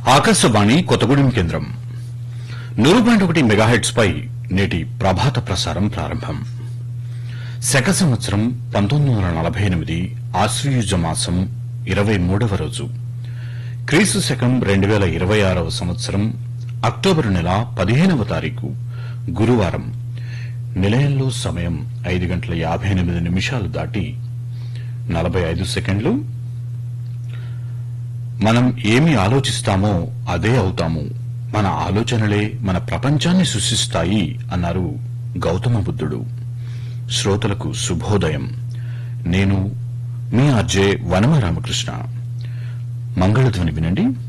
ఆకాశవాణి కొత్తగూడెం కేంద్రం నూరు పాయింట్ ఒకటి మెగాహెట్స్ పై నేటి ప్రభాత ప్రసారం ప్రారంభం శక సంవత్సరం పంతొమ్మిది వందల నలభై ఎనిమిది ఆశ్వయుజ మాసం ఇరవై మూడవ రోజు క్రీస్తు శకం రెండు వేల ఇరవై ఆరవ సంవత్సరం అక్టోబరు నెల పదిహేనవ తారీఖు గురువారం నిలయంలో సమయం ఐదు గంటల యాభై ఎనిమిది నిమిషాలు దాటి నలభై ఐదు సెకండ్లు మనం ఏమి ఆలోచిస్తామో అదే అవుతాము మన ఆలోచనలే మన ప్రపంచాన్ని సృష్టిస్తాయి అన్నారు గౌతమ బుద్ధుడు శ్రోతలకు శుభోదయం నేను మీ ఆర్జే వనమ రామకృష్ణ మంగళధ్వని వినండి